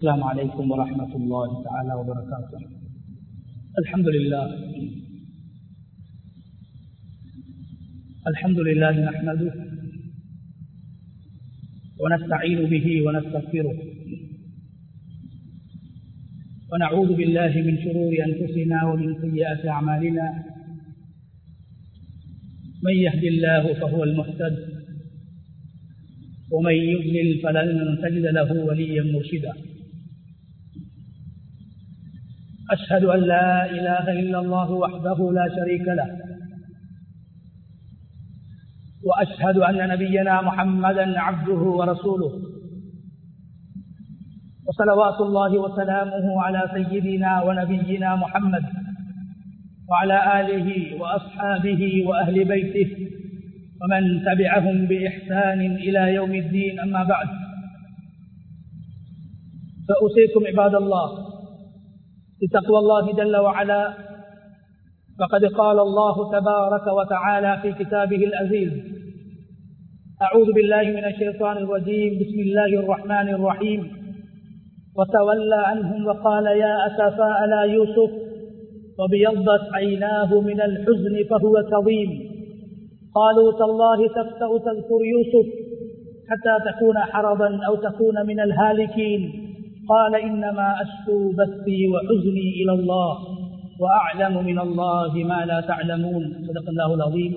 السلام عليكم ورحمة الله تعالى وبركاته الحمد لله الحمد لله نحمده ونستعين به ونستغفره ونعوذ بالله من شرور أنفسنا ومن سيئات أعمالنا من يهد الله فهو المهتد ومن يضلل فلن تجد له وليا مرشدا أشهد أن لا إله إلا الله وحده لا شريك له وأشهد أن نبينا محمدا عبده ورسوله وصلوات الله وسلامه على سيدنا ونبينا محمد وعلى آله وأصحابه وأهل بيته ومن تبعهم بإحسان إلى يوم الدين أما بعد فأوصيكم عباد الله بتقوى الله جل وعلا فقد قال الله تبارك وتعالى في كتابه العزيز أعوذ بالله من الشيطان الرجيم بسم الله الرحمن الرحيم وتولى عنهم وقال يا أسفا على يوسف وبيضت عيناه من الحزن فهو كظيم قالوا تالله تفتأ تذكر يوسف حتى تكون حرضا أو تكون من الهالكين قال إنما أشكو بثي وحزني إلى الله وأعلم من الله ما لا تعلمون صدق الله العظيم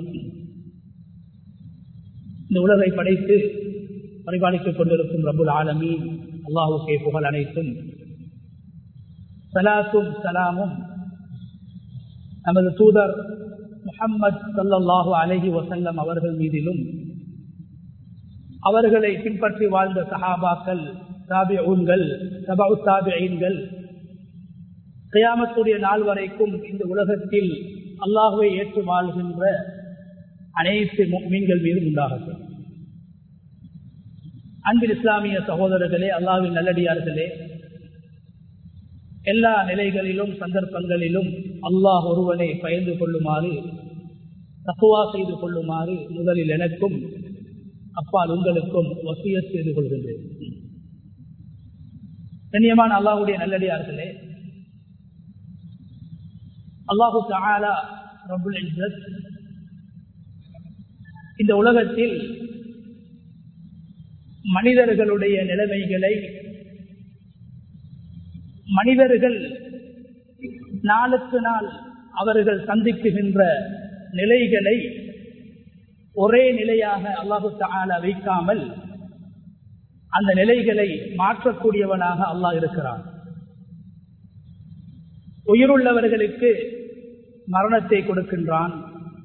இந்த உலகை படைத்து பரிபாலித்துக் கொண்டிருக்கும் ரபுல் ஆலமீன் அல்லாஹுக்கே புகழ் அனைத்தும் சலாத்தும் சலாமும் நமது தூதர் முகம்மது சல்லாஹு அலஹி வசல்லம் அவர்கள் மீதிலும் அவர்களை பின்பற்றி வாழ்ந்த சஹாபாக்கள் தாபிஊன்கள் தபு தாபியீன்கள் கியாமத்துடைய நாள் வரைக்கும் இந்த உலகத்தில் அல்லாஹுவை ஏற்று வாழ்கின்ற அனைத்து மீன்கள் மீதும் உண்டாகட்டும் அன்பில் இஸ்லாமிய சகோதரர்களே அல்லாவின் நல்லடியார்களே எல்லா நிலைகளிலும் சந்தர்ப்பங்களிலும் அல்லாஹ் ஒருவனை பயந்து கொள்ளுமாறு தக்குவா செய்து கொள்ளுமாறு முதலில் எனக்கும் அப்பால் உங்களுக்கும் வசிய செய்து கொள்கின்றேன் கண்ணியமான அல்லாஹுடைய நல்லடியார்களே அல்லாஹு தாலா ரபுல் இந்த உலகத்தில் மனிதர்களுடைய நிலைமைகளை மனிதர்கள் நாளுக்கு நாள் அவர்கள் சந்திக்குகின்ற நிலைகளை ஒரே நிலையாக அல்லாஹு தாலா வைக்காமல் அந்த நிலைகளை மாற்றக்கூடியவனாக அல்லாஹ் இருக்கிறான் உயிருள்ளவர்களுக்கு மரணத்தை கொடுக்கின்றான்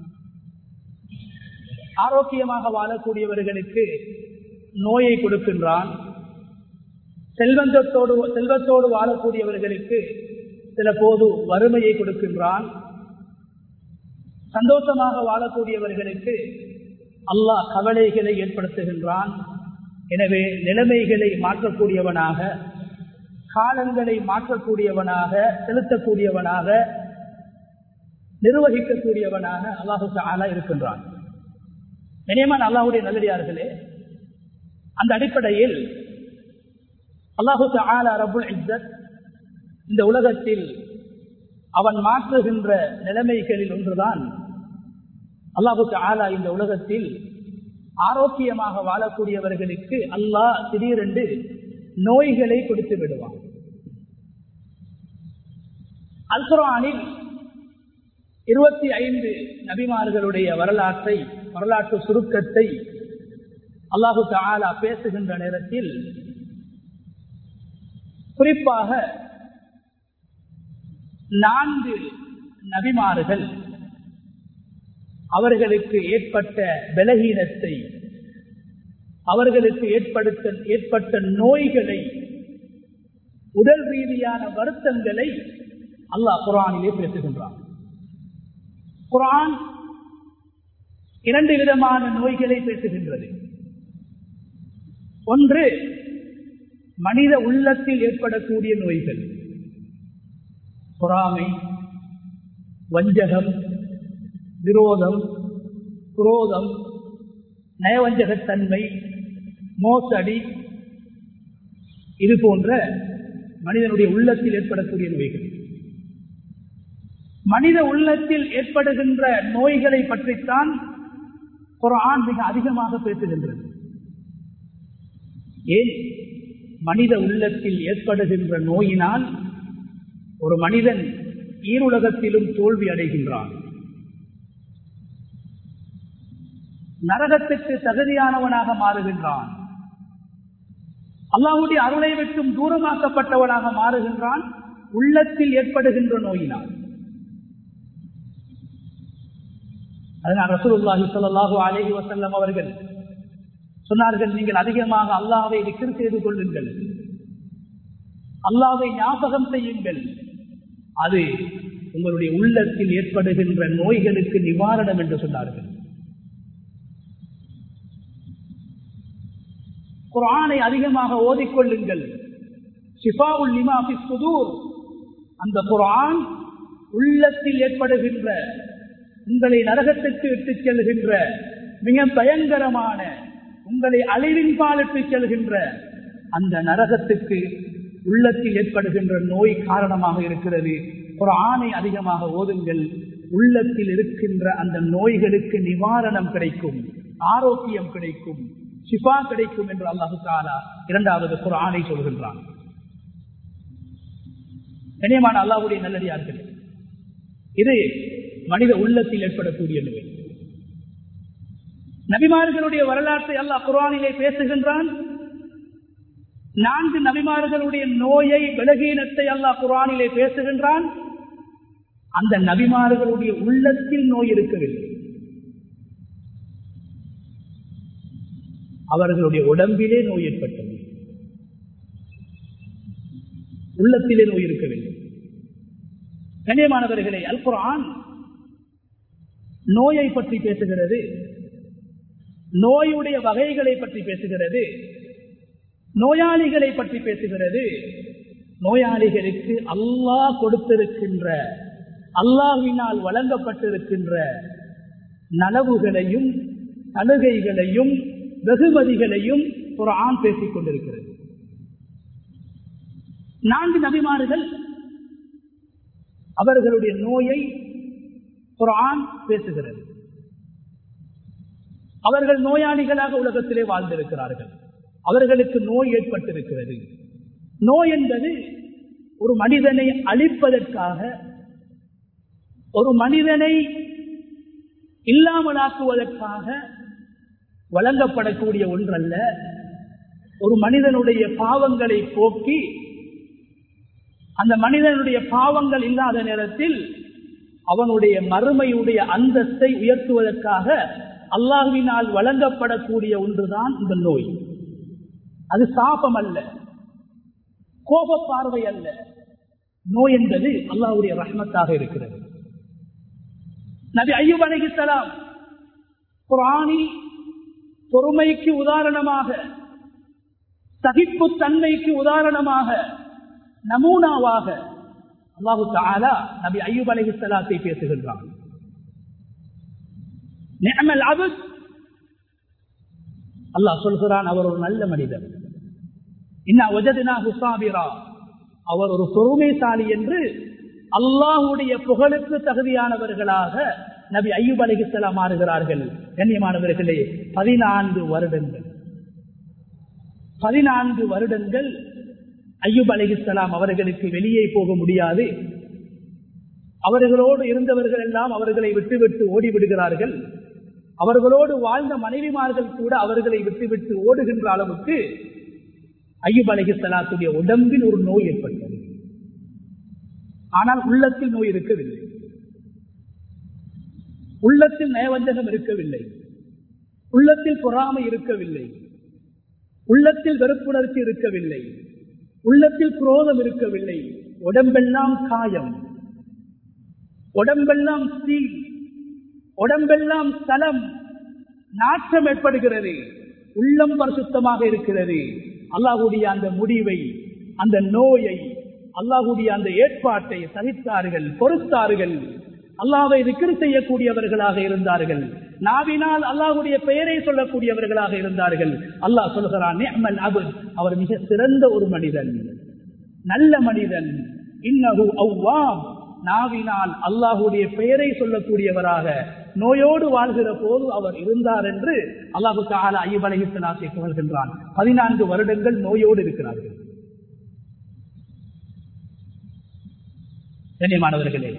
ஆரோக்கியமாக வாழக்கூடியவர்களுக்கு நோயை கொடுக்கின்றான் செல்வந்தத்தோடு செல்வத்தோடு வாழக்கூடியவர்களுக்கு சில போது வறுமையை கொடுக்கின்றான் சந்தோஷமாக வாழக்கூடியவர்களுக்கு அல்லாஹ் கவலைகளை ஏற்படுத்துகின்றான் எனவே நிலைமைகளை மாற்றக்கூடியவனாக காலங்களை மாற்றக்கூடியவனாக செலுத்தக்கூடியவனாக நிர்வகிக்கக்கூடியவனாக அல்லாஹு ஆலா இருக்கின்றான் நினைமான அல்லாஹுடைய நல்லடியார்களே அந்த அடிப்படையில் அல்லாஹு ஆலா ரபுல் இஸ்ஸத் இந்த உலகத்தில் அவன் மாற்றுகின்ற நிலைமைகளில் ஒன்றுதான் அல்லாஹு ஆலா இந்த உலகத்தில் ஆரோக்கியமாக வாழக்கூடியவர்களுக்கு அல்லாஹ் திடீரென்று நோய்களை கொடுத்து விடுவான் அல்குரானில் இருபத்தி ஐந்து நபிமார்களுடைய வரலாற்றை வரலாற்று சுருக்கத்தை அல்லாஹு தாலா பேசுகின்ற நேரத்தில் குறிப்பாக நான்கு நபிமார்கள் அவர்களுக்கு ஏற்பட்ட பலகீனத்தை அவர்களுக்கு ஏற்படுத்த ஏற்பட்ட நோய்களை உடல் ரீதியான வருத்தங்களை அல்லாஹ் குரானிலே பேசுகின்றான் குரான் இரண்டு விதமான நோய்களை பேசுகின்றது ஒன்று மனித உள்ளத்தில் ஏற்படக்கூடிய நோய்கள் பொறாமை வஞ்சகம் விரோதம் குரோதம் நயவஞ்சகத்தன்மை மோசடி இது போன்ற மனிதனுடைய உள்ளத்தில் ஏற்படக்கூடிய நோய்கள் மனித உள்ளத்தில் ஏற்படுகின்ற நோய்களை பற்றித்தான் குரான் மிக அதிகமாக பேசுகின்றது ஏன் மனித உள்ளத்தில் ஏற்படுகின்ற நோயினால் ஒரு மனிதன் ஈருலகத்திலும் தோல்வி அடைகின்றான் நரகத்துக்கு தகுதியானவனாக மாறுகின்றான் அல்லாவுடைய அருளை விட்டும் தூரமாக்கப்பட்டவனாக மாறுகின்றான் உள்ளத்தில் ஏற்படுகின்ற நோயினால் அதனால் ரசூலுல்லாஹி ஸல்லல்லாஹு அலைஹி வஸல்லம் அவர்கள் சொன்னார்கள் நீங்கள் அதிகமாக அல்லாஹ்வை திக்ர் செய்து கொள்ளுங்கள் அல்லாஹ்வை ஞாபகம் செய்யுங்கள் அது உங்களுடைய உள்ளத்தில் ஏற்படுகின்ற நோய்களுக்கு நிவாரணம் என்று சொன்னார்கள் குரானை அதிகமாக ஓதிக்கொள்ளுங்கள் ஷிஃபாவுல் லிமா ஃபி சுதூர் அந்த குரான் உள்ளத்தில் ஏற்படுகின்ற உங்களை நரகத்திற்கு இட்டுச் செல்கின்ற மிக பயங்கரமான உங்களை அழிவின் பாலிட்டு செல்கின்ற அந்த நரகத்துக்கு உள்ளத்தில் ஏற்படுகின்ற நோய் காரணமாக இருக்கிறது ஒரு ஆணை அதிகமாக ஓதுங்கள் உள்ளத்தில் இருக்கின்ற அந்த நோய்களுக்கு நிவாரணம் கிடைக்கும் ஆரோக்கியம் கிடைக்கும் ஷிஃபா கிடைக்கும் என்று அல்லாஹு தாலா இரண்டாவது குரானை சொல்கின்றான் கண்ணியமான அல்லாஹுடைய நல்லடியார்கள் இது மனித உள்ளத்தில் ஏற்படக்கூடிய நோய் நபிமார்களுடைய வரலாற்றை அல்லாஹ் குரானிலே பேசுகின்றான் நான்கு நபிமார்களுடைய நோயை விலகீனத்தை அல்லாஹ் குரானிலே பேசுகின்றான் அந்த நபிமார்களுடைய உள்ளத்தில் நோய் இருக்கவில்லை அவர்களுடைய உடம்பிலே நோய் ஏற்பட்டது உள்ளத்திலே நோய் இருக்கவில்லை கண்ணியமானவர்களே அல் குரான் நோயை பற்றி பேசுகிறது நோயுடைய வகைகளை பற்றி பேசுகிறது நோயாளிகளை பற்றி பேசுகிறது நோயாளிகளுக்கு அல்லாஹ் கொடுத்திருக்கின்ற அல்லாஹினால் வழங்கப்பட்டிருக்கின்ற நலவுகளையும் சலுகைகளையும் வெகுமதிகளையும் ஒரு ஆண் பேசிக் கொண்டிருக்கிறது நான்கு நபிமார்கள் அவர்களுடைய நோயை ஒரு ஆண் பேசுகிறது அவர்கள் நோயாளிகளாக உலகத்திலே வாழ்ந்திருக்கிறார்கள் அவர்களுக்கு நோய் ஏற்பட்டிருக்கிறது நோய் என்பது ஒரு மனிதனை அழிப்பதற்காக ஒரு மனிதனை இல்லாமலாக்குவதற்காக வழங்கப்படக்கூடிய ஒன்றல்ல ஒரு மனிதனுடைய பாவங்களை போக்கி அந்த மனிதனுடைய பாவங்கள் இல்லாத நேரத்தில் அவனுடைய மறுமையுடைய அந்தஸ்தை உயர்த்துவதற்காக அல்லாஹுவினால் வழங்கப்படக்கூடிய ஒன்றுதான் இந்த நோய் அது சாபம் அல்ல கோப பார்வை அல்ல நோய் என்பது அல்லாஹுடைய ரஹ்மத்தாக இருக்கிறது நபி ஐயூப் அலைஹிஸ்ஸலாம் குரானி பொறுமைக்கு உதாரணமாக சகிப்பு தன்மைக்கு உதாரணமாக நமூனாவாக அல்லாஹு தாலா நபி ஐயூப் அலைஹிஸ்ஸலாத்தை பேசுகின்றான் நிஅமல் அபுத் அல்லாஹ் சொல்கிறான் அவர் ஒரு நல்ல மனிதர் இன்ன வஜதினா ஹுசாபிரா அவர் ஒரு பொறுமைசாலி என்று அல்லாஹுடைய புகழுக்கு தகுதியானவர்களாக நபி ஐயூப் அலிஹிஸ்லாம் மாறுகிறார்கள் கண்ணியமானவர்களே பதினான்கு வருடங்கள் பதினான்கு வருடங்கள் ஐயூப் அலிஹிஸ்லாம் அவர்களுக்கு வெளியே போக முடியாது அவர்களோடு இருந்தவர்கள் எல்லாம் அவர்களை விட்டுவிட்டு ஓடிவிடுகிறார்கள் அவர்களோடு வாழ்ந்த மனைவிமார்கள் கூட அவர்களை விட்டுவிட்டு ஓடுகின்ற அளவுக்கு ஐயூப் அலிஹிஸ்லாத்துடைய உடம்பில் ஒரு நோய் ஏற்பட்டது ஆனால் உள்ளத்தில் நோய் இருக்கவில்லை உள்ளத்தில் நயவஞ்சகம் இருக்கவில்லை உள்ளத்தில் பொறாமை இருக்கவில்லை உள்ளத்தில் வெறுப்புணர்ச்சி இருக்கவில்லை உள்ளத்தில் குரோதம் இருக்கவில்லை உடம்பெல்லாம் காயம் உடம்பெல்லாம் தீ உடம்பெல்லாம் ஸ்தலம் நாற்றம் ஏற்படுகிறது உள்ளம் பரிசுத்தமாக இருக்கிறது அல்லாஹுடைய அந்த முடிவை அந்த நோயை அல்லாஹுடைய அந்த ஏற்பாட்டை சகித்தார்கள் பொறுத்தார்கள் அல்லாவை விக்கிரி செய்யக்கூடியவர்களாக இருந்தார்கள் நாவினால் அல்லாஹுடைய பெயரை சொல்லக்கூடியவர்களாக இருந்தார்கள் அல்லாஹ் சொல்கிறான் அவர் மிக சிறந்த ஒரு மனிதன் நல்ல மனிதன் இன்னகு அவ்வாம் நாவினால் அல்லாஹுடைய பெயரை சொல்லக்கூடியவராக நோயோடு வாழ்கிற போது அவர் இருந்தார் என்று அல்லாஹு தாலா ஐயப் அலஹிஸ்லாத்தை புகழ்கின்றான் பதினான்கு வருடங்கள் நோயோடு இருக்கிறார்கள் கண்ணியமானவர்களே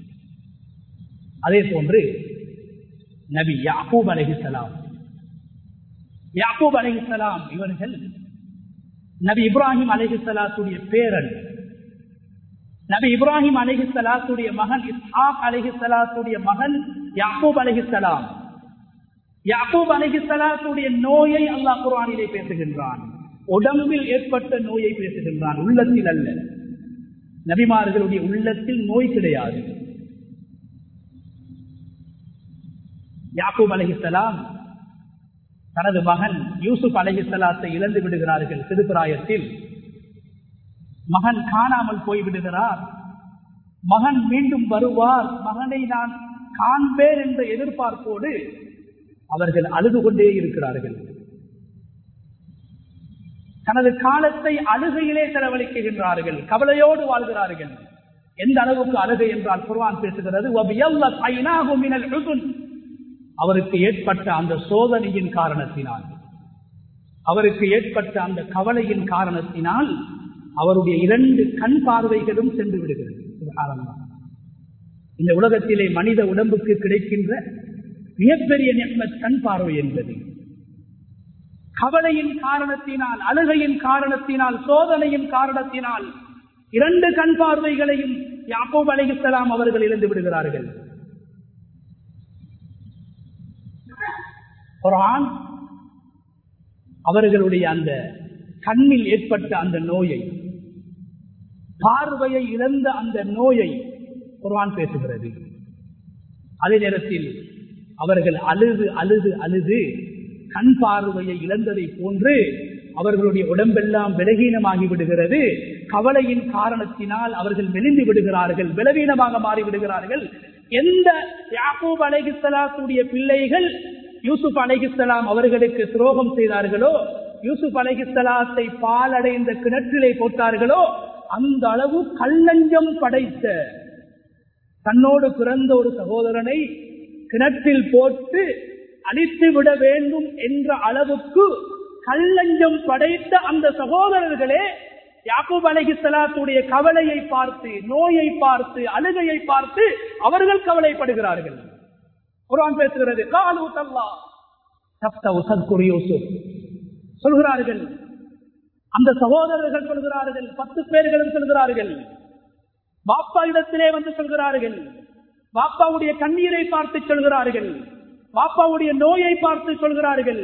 அதே போன்று நபி யாக்கூப் அலஹிசலாம் யாக்கூப் அலஹிசலாம் இவர்கள் நபி இப்ராஹிம் அலஹிசலாத்துடைய பேரன் நபி இப்ராஹிம் அலஹிசலாத்துடைய மகன் இஸ்ஹாக் அலஹிசலாத்துடைய மகன் யாக்கூப் அலஹிசலாம் யாக்கூப் அலஹிசலாத்துடைய நோயை அல்லாஹ் குரானிலே பேசுகின்றான் உடம்பில் ஏற்பட்ட நோயை பேசுகின்றான் உள்ளத்தில் அல்ல நபிமார்களுடைய உள்ளத்தில் நோய் கிடையாது யாக்கூப் அலஹிசலாம் தனது மகன் யூசுப் அலஹிசலாத்தை இழந்து விடுகிறார்கள் சிறுபிராயத்தில் மகன் காணாமல் போய்விடுகிறார் மகன் மீண்டும் வருவார் மகனை நான் காண்பேன் என்ற எதிர்பார்ப்போடு அவர்கள் அழுது கொண்டே இருக்கிறார்கள் தனது காலத்தை அழுகையிலே செலவழிக்கின்றார்கள் கவலையோடு வாழ்கிறார்கள் எந்த அளவுக்கு அழுகை என்றால் குர்வான் பேசுகிறது அவருக்கு ஏற்பட்ட அந்த சோதனையின் காரணத்தினால் அவருக்கு ஏற்பட்ட அந்த கவலையின் காரணத்தினால் அவருடைய இரண்டு கண் பார்வைகளும் சென்று விடுகிறது இந்த உலகத்திலே மனித உடம்புக்கு கிடைக்கின்ற மிகப்பெரிய நெம்மத் கண் பார்வை என்பது கவலையின் காரணத்தினால் அழுகையின் காரணத்தினால் சோதனையின் காரணத்தினால் இரண்டு கண் பார்வைகளையும் யாக்கோப் அலிகலாம் அவர்கள் இழந்து விடுகிறார்கள் குரான் அவர்களுடைய அந்த கண்ணில் ஏற்பட்ட அந்த நோயை பார்வையை இழந்த அந்த நோயை குர்ஆன் பேசுகிறது அதே நேரத்தில் அவர்கள் அழுது அழுது அழுது கண் பார்வையை இழந்ததை போன்று அவர்களுடைய உடம்பெல்லாம் பலகீனமாகி விடுகிறது கவலையின் காரணத்தினால் அவர்கள் மெலிந்து விடுகிறார்கள் பலவீனமாக மாறி விடுகிறார்கள் எந்த யாக்கூப் அலைகிஸ்லாத்துடைய பிள்ளைகள் யூசுப் அலைகிஸ்லாம் அவர்களுக்கு துரோகம் செய்தார்களோ யூசுப் அலைகிஸ்லாத்தை பாலடைந்த கிணற்றிலே போட்டார்களோ அந்த அளவு கல்லஞ்சம் படைத்த தன்னோடு பிறந்த ஒரு சகோதரனை கிணற்றில் போட்டு அழித்து விட வேண்டும் என்ற அளவுக்கு கல்லஞ்சம் படைத்த அந்த சகோதரர்களே யாக்கூப் அலஹிசலாத்துடைய கவலையை பார்த்து நோயை பார்த்து அழுகையை பார்த்து அவர்கள் கவலைப்படுகிறார்கள் குரான் பேசுகிறது காலு தல்லா தப்தவு சத்குரு யூசுப் சொல்கிறார்கள் அந்த சகோதரர்கள் சொல்கிறார்கள் பத்து பேர்களும் சொல்கிறார்கள் பாப்பா இடத்திலே வந்து சொல்கிறார்கள் பாப்பாவுடைய கண்ணீரை பார்த்து சொல்கிறார்கள் பாப்பாவுடைய நோயை பார்த்து சொல்கிறார்கள்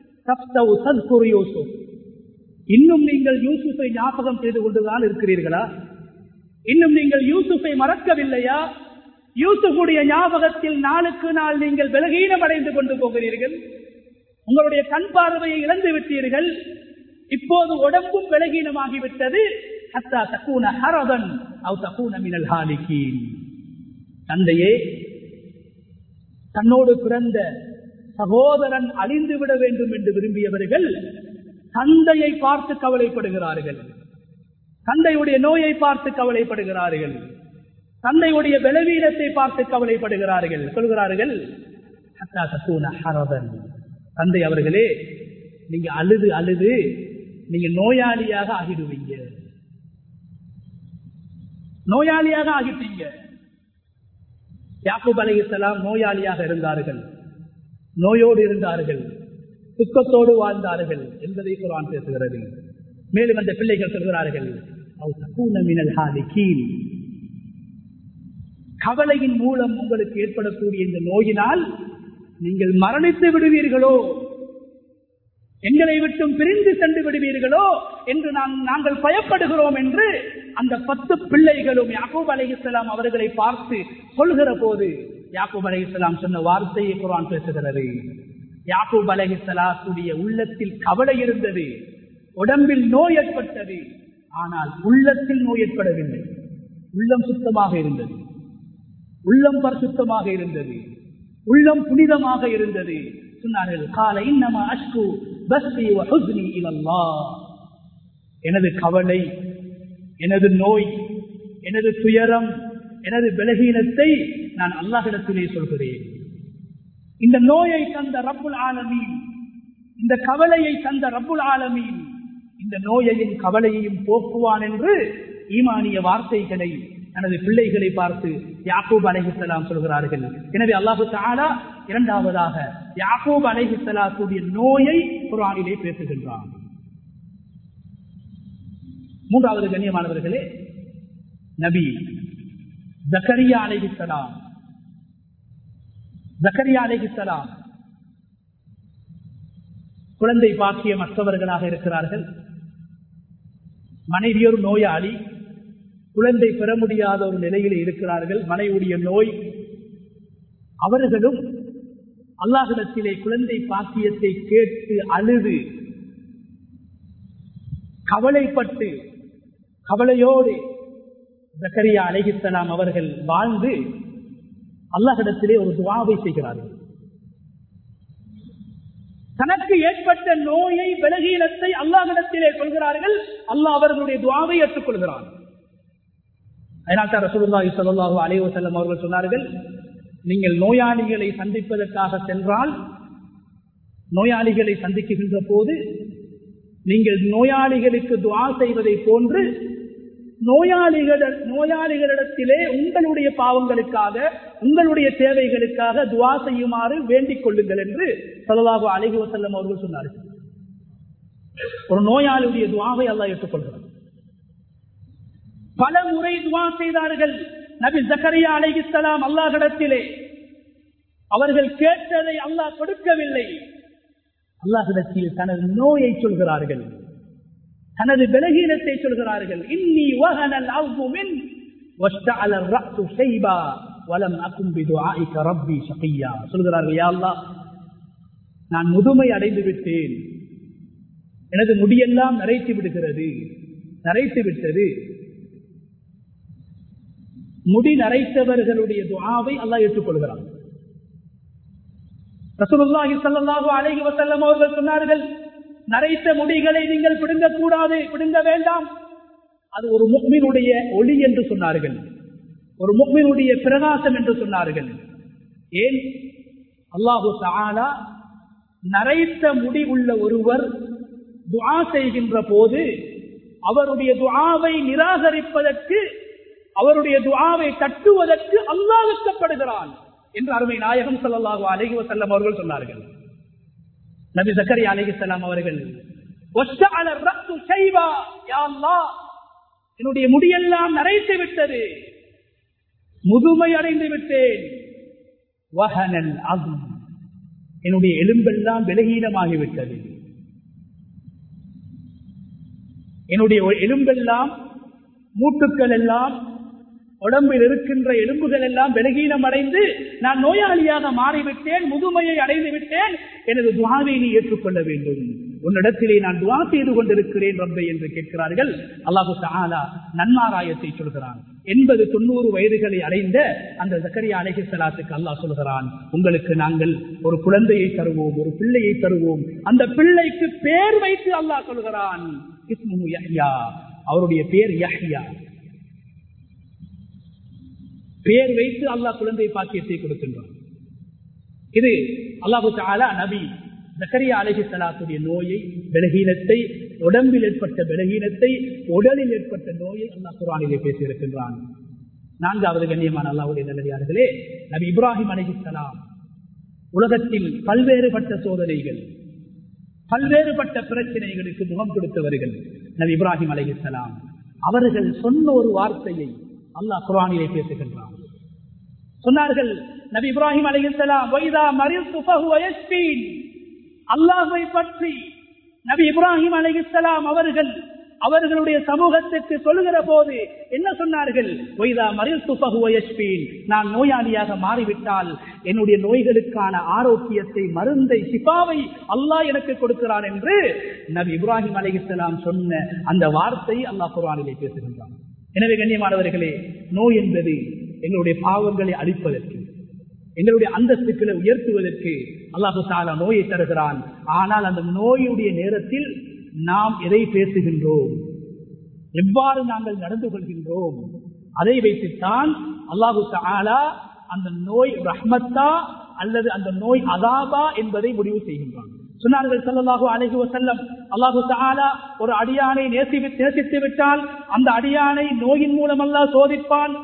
இன்னும் நீங்கள் யூசுஃபை ஞாபகம் செய்து கொண்டுதான் இருக்கிறீர்களா இன்னும் நீங்கள் யூசுஃபை மறக்கவில்லையா யூசுஃபுடைய ஞாபகத்தில் நாளுக்கு நாள் நீங்கள் பலகீனம் அடைந்து கொண்டு போகிறீர்கள் உங்களுடைய கண் பார்வையை இழந்து விட்டீர்கள் இப்போது உடம்பும் பலகீனமாகிவிட்டது ஹத்தா தக்கூன ஹரதன் அவ் தக்கூன மினல் ஹாலிகீன் தந்தையே தன்னோடு பிறந்த சகோதரன் அழிந்து விட வேண்டும் என்று விரும்பியவர்கள் தந்தையை பார்த்து கவலைப்படுகிறார்கள் தந்தையுடைய நோயை பார்த்து கவலைப்படுகிறார்கள் தந்தையுடைய பலவீனத்தை பார்த்து கவலைப்படுகிறார்கள் சொல்கிறார்கள் தந்தை அவர்களே நீங்க அழுது அழுது நீங்க நோயாளியாக ஆகிடுவீங்க நோயாளியாக ஆகிட்டீங்க யாக்கூப் அலைஹிஸ்ஸலாம் நோயாளியாக இருந்தார்கள் நோயோடு இருந்தார்கள் துக்கத்தோடு வாழ்ந்தார்கள் என்பதை குரான் பேசுகிறது மேலும் அந்த பிள்ளைகள் சொல்கிறார்கள் கவலையின் மூலம் உங்களுக்கு ஏற்படக்கூடிய இந்த நோயினால் நீங்கள் மரணித்து விடுவீர்களோ எங்களை விட்டும் பிரிந்து சென்று விடுவீர்களோ என்று நாங்கள் பயப்படுகிறோம் என்று அந்த பத்து பிள்ளைகளும் யாக்கூப் அலைஹிஸ்லாம் அவர்களை பார்த்து சொல்கிற போது யாக்கூப் அலைஹிஸ்லாம் சொன்ன வார்த்தையை குரான் பேசுகிறது யாக்கூப் அலைஹிஸ்லாத்துடைய உள்ளத்தில் கவலை இருந்தது உடம்பில் நோய் ஏற்பட்டது ஆனால் உள்ளத்தில் நோய் ஏற்படவில்லை உள்ளம் சுத்தமாக இருந்தது உள்ளம் பரிசுத்தமாக இருந்தது உள்ளம் புனிதமாக இருந்தது சொன்னார்கள் காலை நம்ம அஷ்கு பஸ்ரி ஹுஸ்னி இலல்லா எனது கவலை எனது நோய் எனது துயரம் எனது பலகீனத்தை நான் அல்லாஹிடத்திலே சொல்கிறேன் இந்த நோயை தந்த ரப்புல் ஆலமீன் இந்த கவலையை தந்த ரப்புல் ஆலமீன் இந்த நோயையும் கவலையையும் போக்குவான் என்று ஈமானிய வார்த்தைகளை தனது பிள்ளைகளை பார்த்து யாக்கூப் அலைஹிஸ்லாம் சொல்கிறார்கள் எனவே அல்லாஹு தாலா இரண்டாவதாக யாக்கூப் அலைஹிஸ்லாத்துடைய நோயை குரானிலே பேசுகின்றான் மூன்றாவது கண்ணியமானவர்களே நபி ஜக்கரியா அலைஹிஸ்லாம் ஜக்கரியா அலைஹிஸ்லாம் குழந்தை பாக்கிய மற்றவர்களாக இருக்கிறார்கள் மனைவியொரு நோயாளி குழந்தை பெற முடியாத ஒரு நிலையில் இருக்கிறார்கள் மனைவியுடைய நோய் அவர்களும் அல்லாஹிடத்திலே குழந்தை பாக்கியத்தை கேட்டு அழுது கவலைப்பட்டு கவலையோடு ஜக்கரியா அலைகித்தலாம் அவர்கள் வாழ்ந்து அல்லாஹிடத்திலே ஒரு துவாவை செய்கிறார்கள் தனக்கு ஏற்பட்ட நோயை பலகீனத்தை அல்லாஹிடத்திலே சொல்கிறார்கள் அல்லாஹ் அவர்களுடைய துவாவை ஏற்றுக்கொள்கிறார் அதனால் தான் ரசூலுல்லாஹி ஸல்லல்லாஹு அலைஹி வஸல்லம் அவர்கள் சொன்னார்கள் நீங்கள் நோயாளிகளை சந்திப்பதற்காக சென்றால் நோயாளிகளை சந்திக்கின்ற போது நீங்கள் நோயாளிகளுக்கு துவா செய்வதை போன்று நோயாளிகள் நோயாளிகளிடத்திலே உங்களுடைய பாவங்களுக்காக உங்களுடைய தேவைகளுக்காக துவா செய்யுமாறு வேண்டிக் கொள்ளுங்கள் என்று சொல்லலாக அழகி வசல்லம் அவர்கள் சொன்னார்கள் ஒரு நோயாளியுடைய துவாவை அல்லா ஏற்றுக்கொள்கிறார் பல முறை துவா செய்தார்கள் நபி ஜக்கரியா அலைகிஸ்லாம் அல்லாஹிடத்திலே அவர்கள் கேட்டதை அல்லாஹ் கொடுக்கவில்லை அல்லாஹிடத்தில் தனது நோயை சொல்கிறார்கள் தனது பலகீனத்தை சொல்கிறார்கள் இன்னி வகனல் அவ்வுமின் واشتعل الرأس شيبا ولم أكن بدعائك ربي شقيا சொல்கிறார்கள் யா அல்லாஹ் நான் முதுமை அடைந்து விட்டேன் எனது முடியெல்லாம் நரைத்து விடுகிறது நரைத்து விட்டது முடி நரைத்தவர்களுடைய துஆவை அல்லாஹ் ஏற்றுக்கொள்கிறான் ரசூலுல்லாஹி ஸல்லல்லாஹு அலைஹி வஸல்லம் அவர்கள் சொன்னார்கள் நரைத்த முடிகளை நீங்கள் பிடுங்க கூடாது பிடுங்க வேண்டாம் அது ஒரு முக்மினுடைய ஒளி என்று சொன்னார்கள் ஒரு முக்மினுடைய பிரகாசம் என்று சொன்னார்கள் ஏன் அல்லாஹு தாலா நரைத்த முடி உள்ள ஒருவர் துஆ செய்கின்ற போது அவருடைய துஆவை நிராகரிப்பதற்கு அவருடைய துஆவை தட்டுவதற்கு அல்லாஹ் வெட்கப்படுகிறான் என்று அருமை நாயகம் ஸல்லல்லாஹு அலைஹி வஸல்லம் அவர்கள் சொன்னார்கள் நபி ஜக்கரியா அலைஹிஸ்ஸலாம் அவர்கள் வஸ்தஅல الرأس شيبا யா அல்லாஹ் என்னுடைய முடியெல்லாம் நரைத்து விட்டது முதுமை அடைந்து விட்டேன் வஹனல் அஸ்ம் என்னுடைய எலும்பெல்லாம் விலகீனமாகிவிட்டது என்னுடைய எலும்பெல்லாம் மூட்டுக்கள் எல்லாம் உடம்பில் இருக்கின்ற எலும்புகள் எல்லாம் பலகீனம் அடைந்து நான் நோயாளியாக மாறிவிட்டேன் முதுமையை அடைந்து விட்டேன் எனது துவாவை நீ ஏற்றுக்கொள்ள வேண்டும் உன்னிடத்திலே நான் துவா செய்து கொண்டிருக்கிறேன் ரப்பை என்று கேட்கிறார்கள் அல்லாஹு தாலா நன்மாராயத்தை சொல்கிறான் எண்பது தொண்ணூறு வயதுகளை அடைந்த அந்த ஜக்கரியா அலஹி சலாத்துக்கு அல்லாஹ் சொல்கிறான் உங்களுக்கு நாங்கள் ஒரு குழந்தையை தருவோம் ஒரு பிள்ளையை தருவோம் அந்த பிள்ளைக்கு பேர் வைத்து அல்லாஹ் சொல்கிறான் இஸ்மு யஹ்யா அவருடைய பேர் யஹ்யா பேர் வைத்து அல்லாஹ் குழந்தை பாக்கியத்தை கொடுக்கின்றான் இது அல்லாஹு தாலா நபி ஜக்கரியா அலஹி சலாத்துடைய நோயை பலகீனத்தை உடம்பில் ஏற்பட்ட பலகீனத்தை உடலில் ஏற்பட்ட நோயை அல்லாஹ் குரானிலே பேசியிருக்கின்றான் நான்காவது கண்ணியமான அல்லாவுடைய நல்லடியார்களே நபி இப்ராஹிம் அலஹிசலாம் உலகத்தில் பல்வேறுபட்ட சோதனைகள் பல்வேறுபட்ட பிரச்சனைகளுக்கு முகம் கொடுத்தவர்கள் நபி இப்ராஹிம் அலஹிசலாம் அவர்கள் சொன்ன ஒரு வார்த்தையை அல்லாஹ் குரானிலே பேசுகின்றான் சொன்னார்கள் நபி இப்ராஹிம் அலைஹிஸ்ஸலாம் வைதா மரித்து ஃபஹுவ யஸ்பீன் அல்லாஹ்வை பற்றி நபி இப்ராஹிம் அலைஹிஸ்ஸலாம் அவர்கள் அவர்களுடைய சமூகத்திற்கு சொல்லுகிற போது என்ன சொன்னார்கள் வைதா மரித்து ஃபஹுவ யஸ்பீன் நான் நோயாளியாக மாறிவிட்டால் என்னுடைய நோய்களுக்கான ஆரோக்கியத்தை மருந்தை சிபாவை அல்லாஹ் எனக்கு கொடுக்கிறான் என்று நபி இப்ராஹிம் அலைஹிஸ்ஸலாம் சொன்ன அந்த வார்த்தை அல்லாஹ் குர்ஆனிலே பேசுகின்றான் எனவே கண்ணியமானவர்களே நோய் என்பது எங்களுடைய பாவங்களை அழிப்பதற்கு எங்களுடைய அந்தஸ்துக்களை உயர்த்துவதற்கு அல்லாஹு தாலா நோயை தருகிறான் ஆனால் அந்த நோயுடைய நேரத்தில் நாம் எதை பேசுகின்றோம் எவ்வாறு நாங்கள் நடந்து கொள்கின்றோம் அதை வைத்துத்தான் அல்லாஹு தாலா அந்த நோய் ரஹ்மத்தா அல்லது அந்த நோய் அதாபா என்பதை முடிவு செய்கின்றான் சொன்னார்கள் சல்லாஹூ அலஹி வசல்லம் அல்லாஹு தாலா ஒரு அடியானை நேசி நேசித்து விட்டால் அந்த அடியானை நோயின் மூலம் அல்லாஹ் சோதிப்பான்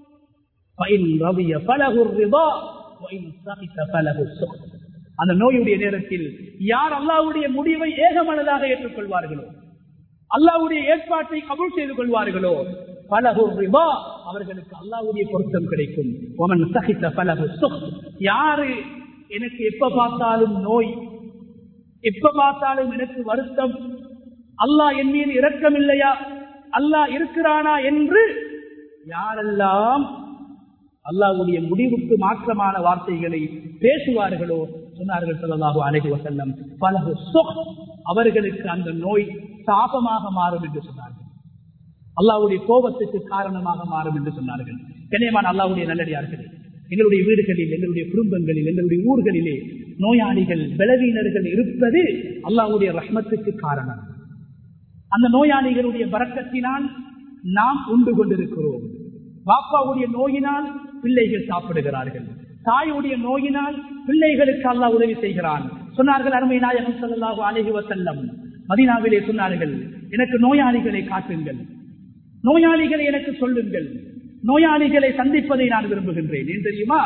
அந்த நோயுடைய நேரத்தில் யார் அல்லாவுடைய முடிவை ஏகமனதாக ஏற்றுக்கொள்வார்களோ அல்லாவுடைய ஏற்பாட்டை கபூல் செய்து கொள்வார்களோ பலகு ரிபா அவர்களுக்கு அல்லாவுடைய பொருத்தம் கிடைக்கும் ஒமன் சகித்த பலகு யாரு எனக்கு எப்ப பார்த்தாலும் நோய் எப்ப பார்த்தாலும் எனக்கு வருத்தம் அல்லாஹ் என் மீது இரக்கம் இல்லையா அல்லாஹ் இருக்கிறானா என்று யாரெல்லாம் அல்லாவுடைய முடிவுக்கு மாற்றமான வார்த்தைகளை பேசுவார்களோ சொன்னார்கள் சொல்லலாக அழகி வசல்லம் பலகு அவர்களுக்கு அந்த நோய் சாபமாக மாறும் என்று சொன்னார்கள் அல்லாவுடைய கோபத்துக்கு காரணமாக மாறும் என்று சொன்னார்கள் கண்ணியமான அல்லாவுடைய நல்லடியார்களே எங்களுடைய வீடுகளில் எங்களுடைய குடும்பங்களில் எங்களுடைய ஊர்களிலே நோயாளிகள் பலவீனர்கள் இருப்பது அல்லாவுடைய ரஹ்மத்துக்கு காரணம் அந்த நோயாளிகளுடைய பறக்கத்தினால் நாம் உண்டு கொண்டிருக்கிறோம் பாப்பாவுடைய நோயினால் பிள்ளைகள் சாப்பிடுகிறார்கள் தாயுடைய நோயினால் பிள்ளைகளுக்கு அல்லா உதவி செய்கிறான் சொன்னார்கள் அருமை நாயகம் சொல்லலாக அழகி வசல்லம் மதினாவிலே சொன்னார்கள் எனக்கு நோயாளிகளை காட்டுங்கள் நோயாளிகளை எனக்கு சொல்லுங்கள் நோயாளிகளை சந்திப்பதை நான் விரும்புகின்றேன் ஏன் தெரியுமா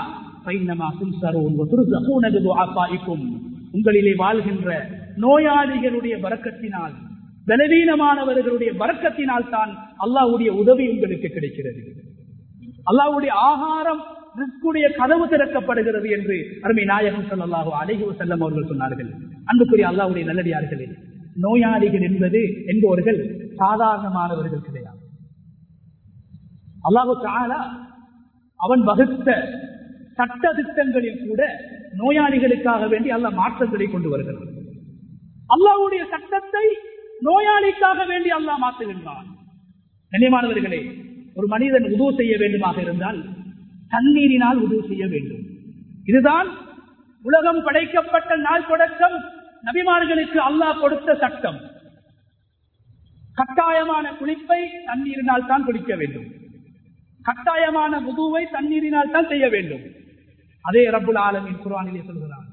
உங்களிலே வாழ்கின்ற நோயாளிகளுடைய வரக்கத்தினால் பலவீனமானவர்களுடைய வரக்கத்தினால் தான் அல்லாவுடைய உதவி உங்களுக்கு கிடைக்கிறது அல்லாவுடைய ஆகாரம் ரிஸ்குடைய கதவு திறக்கப்படுகிறது என்று அருமை நாயகம் சொல்லலாக அழகு செல்லம் அவர்கள் சொன்னார்கள் அன்புக்குரிய அல்லாவுடைய நல்லடியார்களே நோயாளிகள் என்பது என்பவர்கள் சாதாரணமானவர்கள் கிடையாது அல்லாஹு தாலா அவன் வகுத்த சட்ட திட்டங்களில் கூட நோயாளிகளுக்காக வேண்டி அல்ல மாற்றங்களை கொண்டு வருகிறான் அல்லாவுடைய சட்டத்தை நோயாளிக்காக வேண்டி அல்லாஹ் மாற்றுகின்றான் கண்ணியமானவர்களே ஒரு மனிதன் உதவு செய்ய வேண்டுமாக இருந்தால் தண்ணீரினால் உதவு செய்ய வேண்டும் இதுதான் உலகம் படைக்கப்பட்ட நாள் தொடக்கம் நபிமார்களுக்கு அல்லாஹ் கொடுத்த சட்டம் கட்டாயமான குளிப்பை தண்ணீரினால் தான் குளிக்க வேண்டும் கட்டாயமான முதுவை தண்ணீரினால் தான் செய்ய வேண்டும் அதே ரபுல் ஆலமின் குரானிலே சொல்கிறார்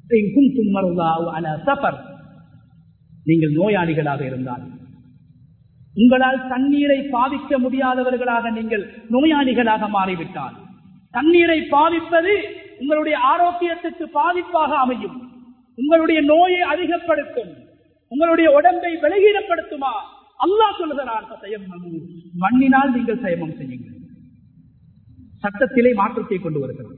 நீங்கள் நோயாளிகளாக இருந்தால் உங்களால் தண்ணீரை பாவிக்க முடியாதவர்களாக நீங்கள் நோயாளிகளாக மாறிவிட்டால் தண்ணீரை பாவிப்பது உங்களுடைய ஆரோக்கியத்துக்கு பாதிப்பாக அமையும் உங்களுடைய நோயை அதிகப்படுத்தும் உங்களுடைய உடம்பை விலகீனப்படுத்துமா அல்லாஹ் சொல்லுகிறார் மண்ணினால் நீங்கள் சயமம் செய்யுங்கள் சட்டத்திலே மாற்றத்தை கொண்டு வருகிறார்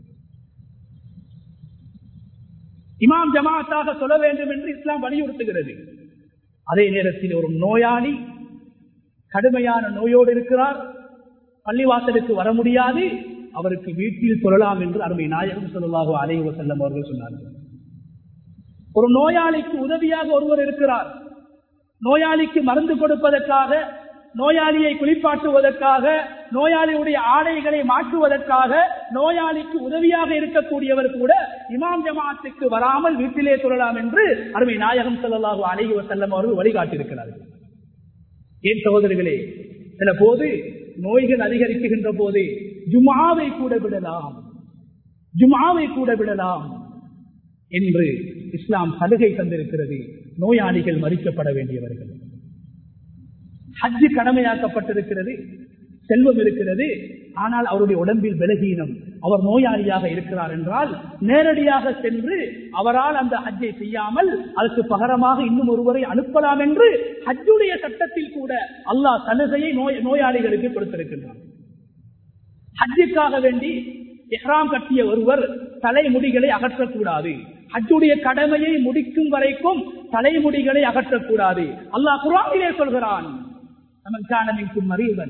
இமாம் ஜமாத்தாக சொல்ல வேண்டும் என்று இஸ்லாம் வலியுறுத்துகிறது அதே நேரத்தில் ஒரு நோயாளி கடுமையான நோயோடு இருக்கிறார் பள்ளிவாசலுக்கு வர முடியாது அவருக்கு வீட்டில் சொல்லலாம் என்று அருமை நாயகம் சொல்லலாக அலைவ செல்லம் அவர்கள் சொன்னார்கள் ஒரு நோயாளிக்கு உதவியாக ஒருவர் இருக்கிறார் நோயாளிக்கு மருந்து கொடுப்பதற்காக நோயாளியை குளிப்பாட்டுவதற்காக நோயாளியுடைய ஆடைகளை மாற்றுவதற்காக நோயாளிக்கு உதவியாக இருக்கக்கூடியவர் கூட இமாம் ஜமாத்துக்கு வராமல் வீட்டிலே சொல்லலாம் என்று அருமை நாயகம் செல்லலாக அழகி செல்லம் அவர்கள் வழிகாட்டியிருக்கிறார்கள் ஏன் சகோதரர்களே சில போது நோய்கள் அதிகரிக்குகின்ற போது ஜுமாவை கூட விடலாம் ஜுமாவை கூட விடலாம் என்று இஸ்லாம் சலுகை தந்திருக்கிறது நோயாளிகள் மறிக்கப்பட வேண்டியவர்கள் ஹஜ்ஜு கடமையாக்கப்பட்டிருக்கிறது செல்வம் இருக்கிறது ஆனால் அவருடைய உடம்பில் விலகீனம் அவர் நோயாளியாக இருக்கிறார் என்றால் நேரடியாக சென்று அவரால் அந்த ஹஜ்ஜை செய்யாமல் அதற்கு பகரமாக இன்னும் ஒருவரை அனுப்பலாம் என்று ஹஜ்ஜுடைய சட்டத்தில் கூட அல்லாஹ் சலுகையை நோய் நோயாளிகளுக்கு கொடுத்திருக்கின்றார் ஹஜ்ஜுக்காக வேண்டி எஹ்ராம் கட்டிய ஒருவர் தலைமுடிகளை அகற்றக்கூடாது ஹஜ்ஜுடைய கடமையை முடிக்கும் வரைக்கும் தலைமுடிகளை அகற்றக்கூடாது அல்லாஹ் குரானிலே சொல்கிறான் நமன் காணமிக்கும் மறியவன்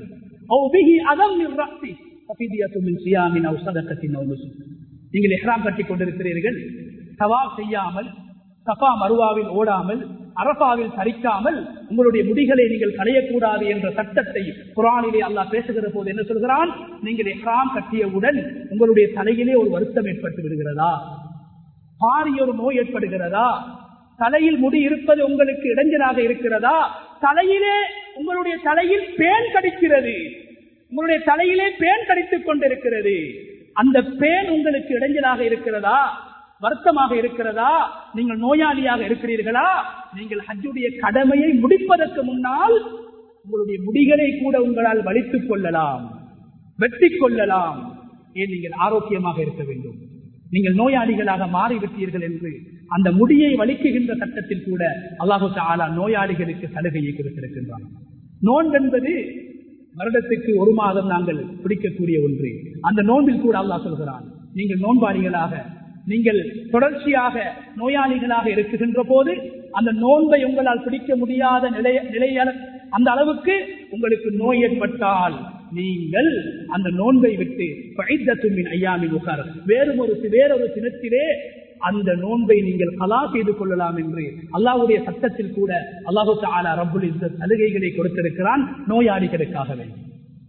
நீங்கள் எஹ்ராம் கட்டிக் கொண்டிருக்கிறீர்கள் சவா செய்யாமல் சஃபா மருவாவில் ஓடாமல் அரபாவில் தரிக்காமல் உங்களுடைய முடிகளை நீங்கள் களையக்கூடாது என்ற சட்டத்தை குரானிலே அல்லாஹ் பேசுகிற போது என்ன சொல்கிறான் நீங்கள் எஹ்ராம் கட்டியவுடன் உங்களுடைய தலையிலே ஒரு வருத்தம் ஏற்பட்டு விடுகிறதா பாரிய ஒரு நோய் ஏற்படுகிறதா தலையில் முடி இருப்பது உங்களுக்கு இடைஞ்சலாக இருக்கிறதா தலையிலே உங்களுடைய தலையில் பேன் கடிக்கிறது உங்களுடைய தலையிலே பேன் கடித்துக் கொண்டிருக்கிறது அந்த பேன் உங்களுக்கு இடைஞ்சலாக இருக்கிறதா வருத்தமாக இருக்கிறதா நீங்கள் நோயாளியாக இருக்கிறீர்களா நீங்கள் ஹஜ்ஜுடைய கடமையை முடிப்பதற்கு முன்னால் உங்களுடைய முடிகளை கூட உங்களால் வலித்துக் கொள்ளலாம் வெட்டி கொள்ளலாம் ஏன் நீங்கள் ஆரோக்கியமாக இருக்க வேண்டும் நீங்கள் நோயாளிகளாக மாறிவிட்டீர்கள் என்று அந்த முடியை வலிக்குகின்ற சட்டத்தில் கூட அல்லாஹு தாலா நோயாளிகளுக்கு சலுகையை கொடுத்திருக்கின்றான் நோன்பென்பது வருடத்துக்கு ஒரு மாதம் நாங்கள் பிடிக்கக்கூடிய ஒன்று அந்த நோன்பில் கூட அல்லாஹ் சொல்கிறான் நீங்கள் நோன்பாளிகளாக நீங்கள் தொடர்ச்சியாக நோயாளிகளாக இருக்குகின்ற போது அந்த நோன்பை உங்களால் பிடிக்க முடியாத நிலைய நிலைய அந்த அளவுக்கு உங்களுக்கு நோய் ஏற்பட்டால் நீங்கள் அந்த நோன்பை விட்டு பைத்தத்துமின் ஐயாமின் உகார் வேறும் ஒரு வேறொரு தினத்திலே அந்த நோன்பை நீங்கள் கலா செய்து கொள்ளலாம் என்று அல்லாவுடைய சட்டத்தில் கூட அல்லாஹு தாலா ரப்புல் இந்த சலுகைகளை கொடுத்திருக்கிறான் நோயாளிகளுக்காக வேண்டும்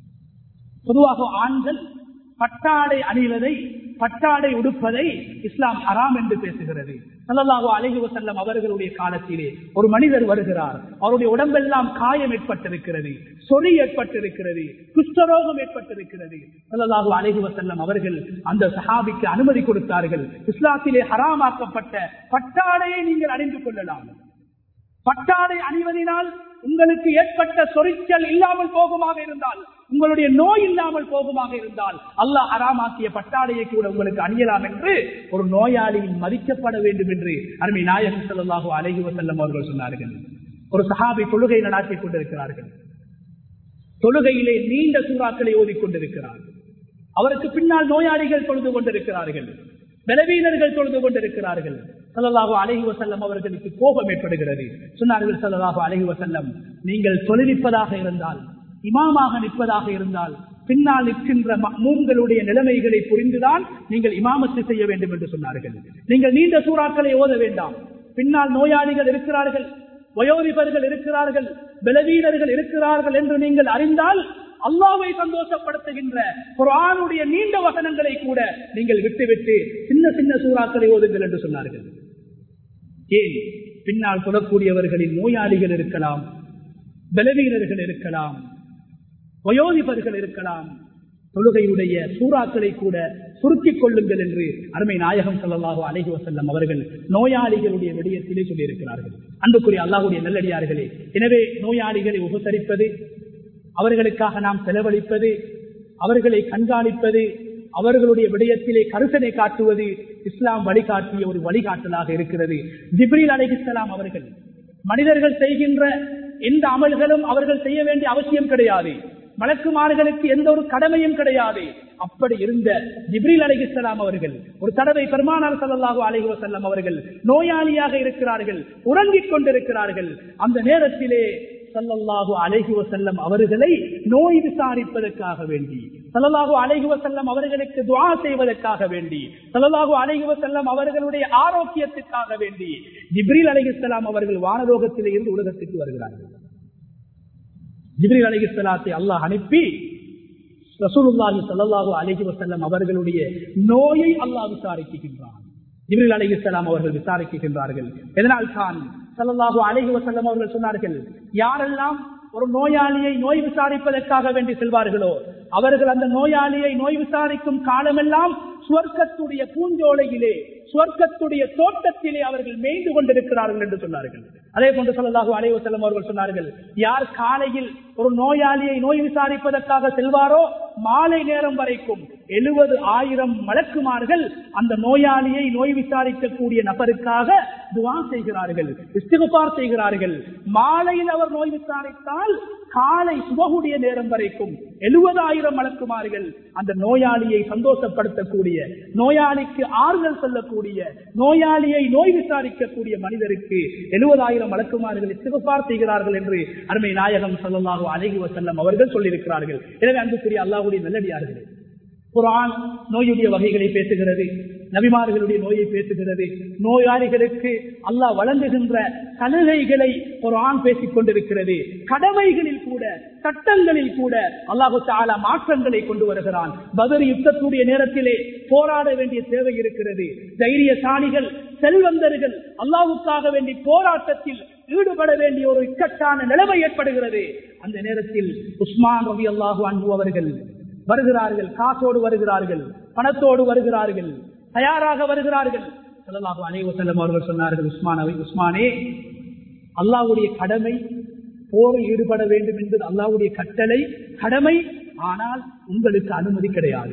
பொதுவாக ஆண்கள் பட்டாடை அணிவதை பட்டாடை உடுப்பதை இஸ்லாம் ஹராம் என்று பேசுகிறது சல்லல்லாஹு அலைஹி வசல்லம் அவர்களுடைய காலத்திலே ஒரு மனிதர் வருகிறார் அவருடைய உடம்பெல்லாம் காயம் ஏற்பட்டிருக்கிறது சொறி ஏற்பட்டிருக்கிறது குஷ்டரோகம் ஏற்பட்டிருக்கிறது சல்லல்லாஹு அலைஹி வசல்லம் அவர்கள் அந்த சஹாபிக்கு அனுமதி கொடுத்தார்கள் இஸ்லாத்திலே ஹராமாக்கப்பட்ட பட்டாடையை நீங்கள் அணிந்து கொள்ளலாம் பட்டாடை அணிவதனால் உங்களுக்கு ஏற்பட்ட சொரிச்சல் இல்லாமல் போகுமாக இருந்தால் உங்களுடைய நோய் இல்லாமல் போகுமாக இருந்தால் அல்லாஹ் அறாமாக்கிய பட்டாடையை கூட உங்களுக்கு அணியலாம் என்று ஒரு நோயாளியின் மதிக்கப்பட வேண்டும் என்று அருமை நாயகம் செல்லாஹு அழகி வசல்லம் அவர்கள் சொன்னார்கள் ஒரு சஹாபி தொழுகை நடாத்திக் கொண்டிருக்கிறார்கள் தொழுகையிலே நீண்ட சூறாக்களை ஓதிக்கொண்டிருக்கிறார் அவருக்கு பின்னால் நோயாளிகள் தொழுது கொண்டிருக்கிறார்கள் பலவீனர்கள் தொழுது கொண்டிருக்கிறார்கள் சல்லல்லாஹு அலஹி வசல்லம் அவர்களுக்கு கோபம் ஏற்படுகிறது சொன்னார்கள் சல்லல்லாஹு அலஹி வசல்லம் நீங்கள் தொழிலிப்பதாக இருந்தால் இமாமாக நிற்பதாக இருந்தால் பின்னால் நிற்கின்ற மூங்களுடைய நிலைமைகளை புரிந்துதான் நீங்கள் இமாமத்து செய்ய வேண்டும் என்று சொன்னார்கள் நீங்கள் நீண்ட சூறாக்களை ஓத வேண்டாம் பின்னால் நோயாளிகள் இருக்கிறார்கள் வயோதிபர்கள் இருக்கிறார்கள் பலவீனர்கள் இருக்கிறார்கள் என்று நீங்கள் அறிந்தால் அல்லாவை சந்தோஷப்படுத்துகின்ற ஒரு ஆணுடைய நீண்ட வசனங்களை கூட நீங்கள் விட்டுவிட்டு சின்ன சின்ன சூறாக்களை ஓதுங்கள் என்று சொன்னார்கள் ஏன் பின்னால் தொடக்கூடியவர்களின் நோயாளிகள் இருக்கலாம் பலவீனர்கள் இருக்கலாம் வயோதிபர்கள் இருக்கலாம் தொழுகையுடைய சூறாக்களை கூட சுருக்கிக் கொள்ளுங்கள் என்று அருமை நாயகம் சொல்லலாக அழகி வசல்லம் அவர்கள் நோயாளிகளுடைய விடயத்திலே சொல்லியிருக்கிறார்கள் அன்புக்குரிய அல்லாஹுடைய நல்லடியார்களே எனவே நோயாளிகளை உபசரிப்பது அவர்களுக்காக நாம் செலவழிப்பது அவர்களை கண்காணிப்பது அவர்களுடைய விடயத்திலே கருத்தனை காட்டுவது இஸ்லாம் வழிகாட்டிய ஒரு வழிகாட்டலாக இருக்கிறது ஜிப்ரீல் அலைஹிஸ்லாம் அவர்கள் மனிதர்கள் செய்கின்ற எந்த அமல்களும் அவர்கள் செய்ய வேண்டிய அவசியம் கிடையாது மலக்குமார்களுக்கு எந்த ஒரு கடமையும் கிடையாது அப்படி இருந்த ஜிப்ரீல் அலிஹிஸ்லாம் அவர்கள் ஒரு தடவை பெருமானார் சல்லாஹூ அலஹி வசல்லம் அவர்கள் நோயாளியாக இருக்கிறார்கள் உறங்கிக் கொண்டிருக்கிறார்கள் அந்த நேரத்திலே சல்லல்லாஹு அலைஹி வசல்லம் அவர்களை நோய் விசாரிப்பதற்காக வேண்டி சல்லல்லாஹு அலைஹி வசல்லம் அவர்களுக்கு துவா செய்வதற்காக வேண்டி சல்லல்லாஹு அலைஹி வசல்லம் அவர்களுடைய ஆரோக்கியத்துக்காக வேண்டி ஜிப்ரீல் அலிஹிஸ்லாம் அவர்கள் வானலோகத்திலே இருந்து உலகத்துக்கு வருகிறார்கள் ஜிப்ரீல் அலிஹிஸ்லாத்தை அல்லாஹ் அனுப்பி ரசூலுல்லாஹி சல்லாஹூ அலஹி வசல்லம் அவர்களுடைய நோயை அல்லாஹ் விசாரிக்கின்றான் ஜிப்ரீல் அலிஹிஸ்லாம் அவர்கள் விசாரிக்கின்றார்கள் எதனால் தான் சல்லாஹூ அலஹி வசல்லம் அவர்கள் சொன்னார்கள் யாரெல்லாம் ஒரு நோயாளியை நோய் விசாரிப்பதற்காக வேண்டி செல்வார்களோ அவர்கள் அந்த நோயாளியை நோய் விசாரிக்கும் காலமெல்லாம் சுவர்க்கத்துடைய பூஞ்சோலையிலே சுவர்க்கத்துடைய தோட்டத்திலே அவர்கள் மேய்ந்து கொண்டிருக்கிறார்கள் என்று சொன்னார்கள் அதே போன்று சொல்லலாக அலைவ செல்லும் அவர்கள் சொன்னார்கள் யார் காலையில் ஒரு நோயாளியை நோய் விசாரிப்பதற்காக செல்வாரோ மாலை நேரம் வரைக்கும் எழுபது ஆயிரம் மலக்குமார்கள் அந்த நோயாளியை நோய் விசாரிக்கக்கூடிய நபருக்காக துவா செய்கிறார்கள் இஸ்திகுபார் செய்கிறார்கள் மாலையில் அவர் நோய் விசாரித்தால் காலை சுபகுடைய நேரம் வரைக்கும் எழுபதாயிரம் மலக்குமார்கள் அந்த நோயாளியை சந்தோஷப்படுத்தக்கூடிய நோயாளிக்கு ஆறுதல் சொல்லக்கூடிய நோயாளியை நோய் விசாரிக்கக்கூடிய மனிதருக்கு எழுபதாயிரம் மலக்குமார்கள் சிவப்பார் செய்கிறார்கள் என்று அருமை நாயகம் சொல்லலாக அழகி வசல்லம் அவர்கள் சொல்லியிருக்கிறார்கள் எனவே அன்புக்குரிய அல்லாஹுடைய நல்லடியார்கள் குரான் நோயுடைய வகைகளை பேசுகிறது நபிமார்களுடைய நோயை பேசுகிறது நோயாளிகளுக்கு அல்லாஹ் வழங்குகின்ற சலுகைகளை ஒரு ஆண் பேசிக் கொண்டிருக்கிறது கடமைகளில் கூட சட்டங்களில் கூட அல்லாஹு தாலா மாற்றங்களை கொண்டு வருகிறான் பதர் யுத்தத்துடைய நேரத்திலே போராட வேண்டிய தேவை இருக்கிறது தைரியசாலிகள் செல்வந்தர்கள் அல்லாவுக்காக வேண்டி போராட்டத்தில் ஈடுபட வேண்டிய ஒரு இக்கட்டான நிலைமை ஏற்படுகிறது அந்த நேரத்தில் உஸ்மான் ரவி அல்லாஹு அன்பு அவர்கள் வருகிறார்கள் காசோடு வருகிறார்கள் பணத்தோடு வருகிறார்கள் தயாராக வருகிறார்கள் சொல்லலாக அனைவசல்லம் அவர்கள் சொன்னார்கள் உஸ்மான் உஸ்மானே அல்லாவுடைய கடமை போரில் ஈடுபட வேண்டும் என்பது அல்லாவுடைய கட்டளை கடமை ஆனால் உங்களுக்கு அனுமதி கிடையாது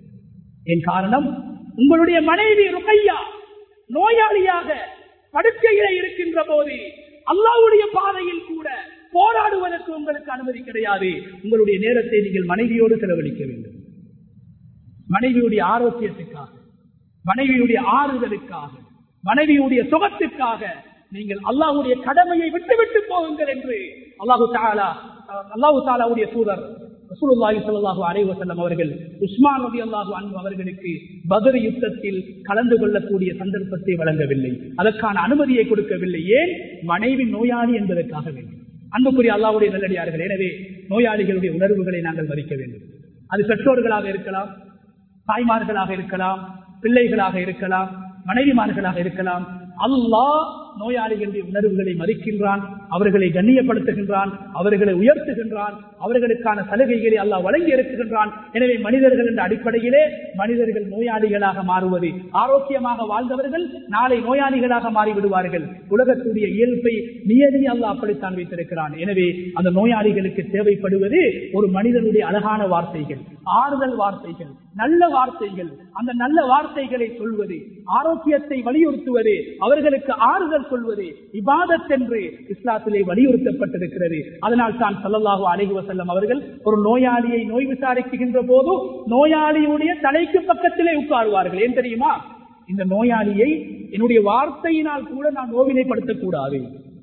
என் காரணம் உங்களுடைய மனைவி ருக்கையா நோயாளியாக படுக்கையில இருக்கின்ற போது அல்லாவுடைய பாதையில் கூட போராடுவதற்கு உங்களுக்கு அனுமதி கிடையாது உங்களுடைய நேரத்தை நீங்கள் மனைவியோடு செலவழிக்க வேண்டும் மனைவியுடைய ஆரோக்கியத்துக்காக மனைவியுடைய ஆறுதலுக்காக மனைவியுடைய சுகத்துக்காக நீங்கள் அல்லாஹுடைய கடமையை விட்டு விட்டு போகுங்கள் என்று அல்லாஹு தாலா அல்லாஹு தாலாவுடைய தூதர் ரசூலுல்லாஹி ஸல்லல்லாஹு அலைஹி வஸல்லம் அவர்கள் உஸ்மான் ரலியல்லாஹு அன்ஹு அவர்களுக்கு பத்ர் யுத்தத்தில் கலந்து கொள்ளக்கூடிய சந்தர்ப்பத்தை வழங்கவில்லை அதற்கான அனுமதியை கொடுக்கவில்லை ஏன் மனைவி நோயாளி என்பதற்காக வேண்டும் அன்புக்குரிய அல்லாஹ்வுடைய நல்லடியார்கள் எனவே நோயாளிகளுடைய உணர்வுகளை நாங்கள் மதிக்க வேண்டும் அது பெற்றோர்களாக இருக்கலாம் தாய்மார்களாக இருக்கலாம் பிள்ளைகளாக இருக்கலாம் மனைவிமார்களாக இருக்கலாம் அல்லாஹ் நோயாளிகளுடைய உணர்வுகளை மதிக்கின்றான் அவர்களை கண்ணியப்படுத்துகின்றான் அவர்களை உயர்த்துகின்றான் அவர்களுக்கான சலுகைகளை அல்லாஹ் வழங்கி இருக்குகின்றான் எனவே மனிதர்கள் என்ற அடிப்படையிலே மனிதர்கள் நோயாளிகளாக மாறுவது ஆரோக்கியமாக வாழ்ந்தவர்கள் நாளை நோயாளிகளாக மாறிவிடுவார்கள் உலகத்துடைய இயல்பை நியதி அல்லாஹ் அப்படித்தான் வைத்திருக்கிறான் எனவே அந்த நோயாளிகளுக்கு தேவைப்படுவது ஒரு மனிதனுடைய அழகான வார்த்தைகள் ஆறுதல் வார்த்தைகள் நல்ல வார்த்தைகள் அந்த நல்ல வார்த்தைகளை சொல்வது ஆரோக்கியத்தை வலியுறுத்துவது அவர்களுக்கு ஆறுதல் சொல்வது இபாதத் என்று இஸ்லாத்திலே வலியுறுத்தப்பட்டிருக்கிறது அதனால் தான் சல்லல்லாஹு அலைஹி வசல்லம் அவர்கள் ஒரு நோயாளியை நோய் விசாரிக்கின்ற போது நோயாளியுடைய தலைக்கு பக்கத்திலே உட்காருவார்கள் ஏன் தெரியுமா இந்த நோயாளியை என்னுடைய வார்த்தையினால் கூட நான் நோவினைப்படுத்தக்கூடாது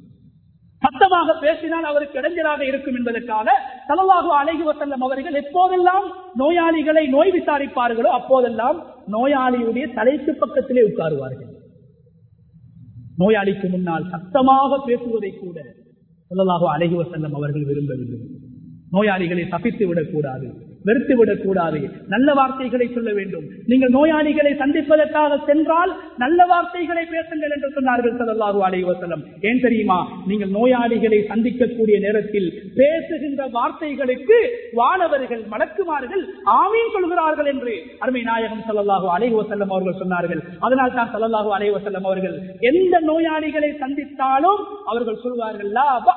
சத்தமாக பேசினால் அவருக்கு இடைஞ்சலாக இருக்கும் என்பதற்காக தலவாக அழகி வசல்லம் அவர்கள் எப்போதெல்லாம் நோயாளிகளை நோய் விசாரிப்பார்களோ அப்போதெல்லாம் நோயாளியுடைய தலைக்கு பக்கத்திலே உட்காருவார்கள் நோயாளிக்கு முன்னால் சத்தமாக பேசுவதை கூட சொல்லலாக அழகி வசல்லம் அவர்கள் விரும்பவில்லை நோயாளிகளை தப்பித்து விடக்கூடாது வெறுத்து விடக்கூடாது நல்ல வார்த்தைகளை சொல்ல வேண்டும் நீங்கள் நோயாளிகளை சந்திப்பதற்காக சென்றால் நல்ல வார்த்தைகளை பேசுங்கள் என்று சொன்னார்கள் சல்லாஹூ அலை வசலம் ஏன் தெரியுமா நீங்கள் நோயாளிகளை சந்திக்கக்கூடிய நேரத்தில் பேசுகின்ற வார்த்தைகளுக்கு வானவர்கள் மடக்குமார்கள் ஆமீன் சொல்கிறார்கள் என்று அருமை நாயகம் சல்லாஹூ அலை வசல்லம் அவர்கள் சொன்னார்கள் அதனால் தான் சல்லாஹூ அலை வசல்லம் அவர்கள் எந்த நோயாளிகளை சந்தித்தாலும் அவர்கள் சொல்வார்கள்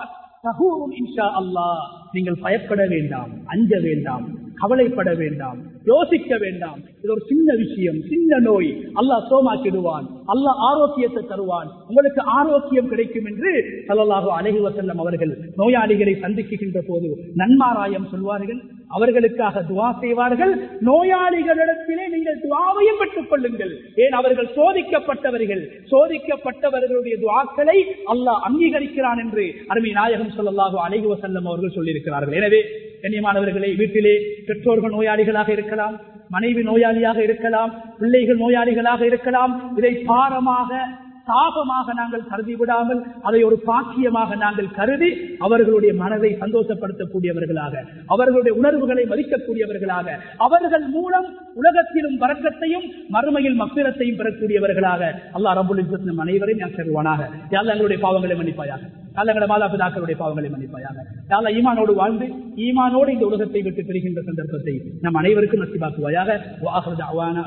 நீங்கள் பயப்பட வேண்டாம் அஞ்ச வேண்டாம் கவலைப்பட வேண்டாம் யோசிக்க வேண்டாம் இது ஒரு சின்ன விஷயம் சின்ன நோய் அல்லாஹ் சோமாக்கிடுவான் அல்லாஹ் ஆரோக்கியத்தை தருவான் உங்களுக்கு ஆரோக்கியம் கிடைக்கும் என்று சல்லல்லாஹு அலஹி வசல்லம் அவர்கள் நோயாளிகளை சந்திக்கின்ற போது நன்மாராயம் சொல்வார்கள் அவர்களுக்காக துவா செய்வார்கள் நோயாளிகளிடத்திலே நீங்கள் துவாவையும் பெற்றுக் கொள்ளுங்கள் ஏன் அவர்கள் சோதிக்கப்பட்டவர்கள் சோதிக்கப்பட்டவர்களுடைய துவாக்களை அல்லாஹ் அங்கீகரிக்கிறான் என்று அருமை நாயகம் சொல்லல்லாஹு அலஹி வசல்லம் அவர்கள் சொல்லியிருக்கிறார்கள் எனவே கண்ணியமானவர்களை வீட்டிலே பெற்றோர்கள் நோயாளிகளாக இருக்கலாம் மனைவி நோயாளியாக இருக்கலாம் பிள்ளைகள் நோயாளிகளாக இருக்கலாம் இதை பாரமாக சாபமாக நாங்கள் கருதி விடாமல் அதை ஒரு பாக்கியமாக நாங்கள் கருதி அவர்களுடைய மனதை சந்தோஷப்படுத்தக்கூடியவர்களாக அவர்களுடைய உணர்வுகளை மதிக்கக்கூடியவர்களாக அவர்கள் மூலம் உலகத்திலும் வரக்கத்தையும் மறுமையில் மக்கிரத்தையும் பெறக்கூடியவர்களாக அல்லா ரபுல் நம் அனைவரையும் நான் செல்வானாக யாழ் எங்களுடைய பாவங்களை மன்னிப்பாயாக யாழ் மாதா பிதாக்களுடைய பாவங்களை மன்னிப்பாயாக யாழ் ஈமானோடு வாழ்ந்து ஈமானோடு இந்த உலகத்தை விட்டு பெறுகின்ற சந்தர்ப்பத்தை நம் அனைவருக்கும் நசிபாக்குவாயாக